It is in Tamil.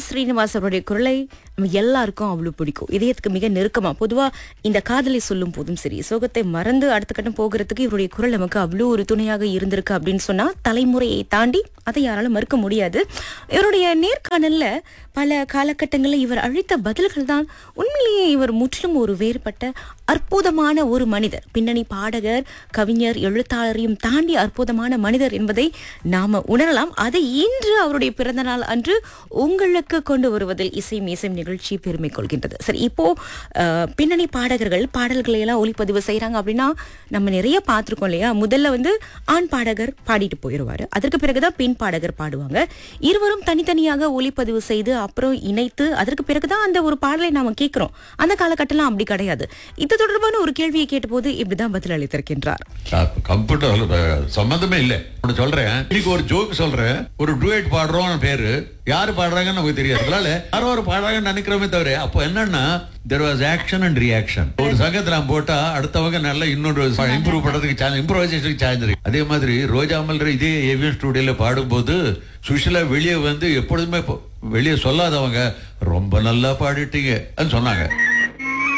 ஸ்ரீனிவாஸ் அவருடைய குரலை நம்ம எல்லாருக்கும் அவ்வளவு பிடிக்கும் இதயத்துக்கு மிக நெருக்கமா பொதுவா இந்த காதலை சொல்லும் போதும் சரி சோகத்தை மறந்து அடுத்த கட்டம் போகிறதுக்கு இவருடைய குரல் நமக்கு அவ்வளோ ஒரு துணையாக இருந்திருக்கு அப்படின்னு சொன்னா தலைமுறையை தாண்டி அதை யாராலும் மறுக்க முடியாது இவருடைய நேர்காணல்ல பல காலகட்டங்களில் இவர் அளித்த பதில்கள் தான் உண்மையிலேயே இவர் முற்றிலும் ஒரு வேறுபட்ட அற்புதமான ஒரு மனிதர் பின்னணி பாடகர் கவிஞர் எழுத்தாளரையும் தாண்டி அற்புதமான மனிதர் என்பதை நாம உணரலாம் அதை இன்று அவருடைய பிறந்த நாள் அன்று உங்களுக்கு கொண்டு வருவதில் இசை மீசம் நிகழ்ச்சி பெருமை கொள்கின்றது சரி இப்போ அஹ், பின்னணி பாடகர்கள் பாடல்களை எல்லாம் ஒளிப்பதிவு செய்றாங்க அப்படின்னா நம்ம நிறைய பார்த்திருக்கோம் இல்லையா முதல்ல வந்து ஆண் பாடகர் பாடிட்டு போயிடுவாரு அதற்கு பிறகுதான் பெண் பாடகர் பாடுவாங்க இருவரும் தனித்தனியாக ஒளிப்பதிவு செய்து அப்புறம் இணைத்து அதற்கு பிறகுதான் அந்த ஒரு பாடலை நாம கேட்கிறோம் அந்த காலகட்டம்லாம் அப்படி கிடையாது இது தொடர்பான ஒரு கேள்வியை கேட்டபோது இப்படிதான் பதில் அளித்திருக்கின்றார் கம்ப்யூட்டர் சம்மந்தமே இல்ல ஒண்ணு சொல்றேன் இன்னைக்கு ஒரு ஜோக் சொல்றேன் ஒரு டூயட் பாடுறோம் பேரு யாரு பாடுறாங்கன்னு நமக்கு தெரியாது அதனால யாரோ ஒரு பாடுறாங்கன்னு நினைக்கிறோமே தவிர அப்போ என்னன்னா there was action and reaction ஒரு சங்கத்துல நான் போட்டா அடுத்தவங்க நல்லா இன்னொரு இம்ப்ரூவ் பண்றதுக்கு சான்ஸ் இம்ப்ரூவைசேஷனுக்கு சான்ஸ் இருக்கு அதே மாதிரி ரோஜா மல்ற இதே ஏவிஎம் ஸ்டுடியோல பாடும்போது சுஷிலா வெளியே வந்து எப்பொழுதுமே வெளியே சொல்லாதவங்க ரொம்ப நல்லா பாடிட்டீங்க சொன்னாங்க